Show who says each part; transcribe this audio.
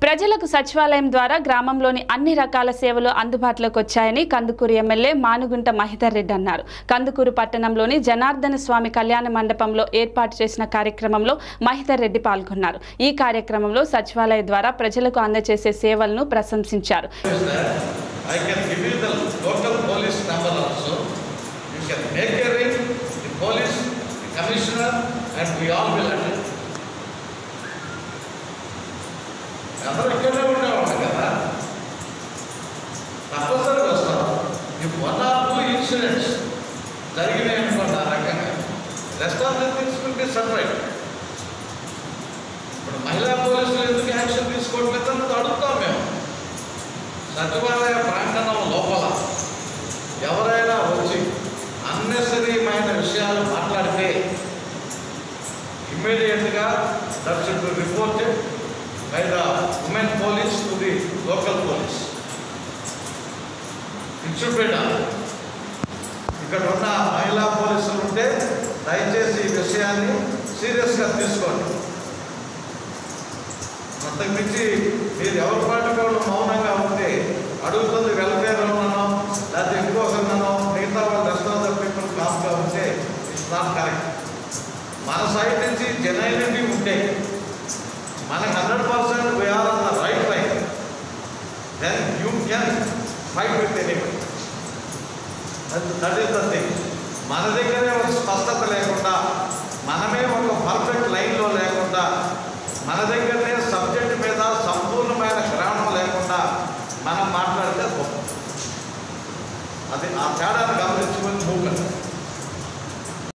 Speaker 1: ప్రజలకు సచివాలయం ద్వారా గ్రామంలోని అన్ని రకాల సేవలు అందుబాటులోకి వచ్చాయని కందుకూరు ఎమ్మెల్యే మానుగుంట మహిధర్ రెడ్డి అన్నారు కందుకూరు పట్టణంలోని జనార్దన స్వామి కళ్యాణ మండపంలో ఏర్పాటు చేసిన కార్యక్రమంలో మహిధర్ రెడ్డి పాల్గొన్నారు ఈ కార్యక్రమంలో సచివాలయం ద్వారా ప్రజలకు అందజేసే సేవలను ప్రశంసించారు
Speaker 2: is that I can give you the local police number also. You can make a ring, the police, the commissioner, and we all will attend. అందరూ ఇక్కడే ఉండేవాళ్ళు కదా తప్పనిసరిగా వస్తాం ఈ వన్ ఆర్ టూ ఇన్సిడెంట్స్ జరిగినాయి అనుకోండి ఆ రకంగా rest of the things will be separate ఇప్పుడు మహిళా పోలీసులు ఎందుకు యాక్షన్ తీసుకోవట్లేదు అని అడుగుతాం మేము సచివాలయ ప్రాంగణం లోపల ఎవరైనా వచ్చి అన్నెసరీమైన విషయాలు మాట్లాడితే ఇమ్మీడియట్గా that should be reported by the women police to the local police it should be done ఇక్కడ ఉన్న మహిళా పోలీసులు ఉంటే దయచేసి ఈ విషయాన్ని సీరియస్గా తీసుకోండి అంతకు మించి మీరు ఎవరి పాటికి వాళ్ళు మౌనంగా ఉంటే అడుగుతుంది వెల్ఫేర్ ఉన్నానో లేకపోతే ఇంకోసన్నానో మిగతా వాళ్ళు రెస్ట్ ఆఫ్ ద పీపుల్ కామ్గా ఉంటే ఇట్స్ నాట్ కరెక్ట్ మన సైడ్ నుంచి జెన్యునిటీ ఉంటే మనకి hundred percent we're on the right line then you can fight with anybody that is the thing మన దగ్గరే ఒక స్పష్టత లేకుండా మనమే ఒక పర్ఫెక్ట్ లైన్లో లేకుండా మన దగ్గర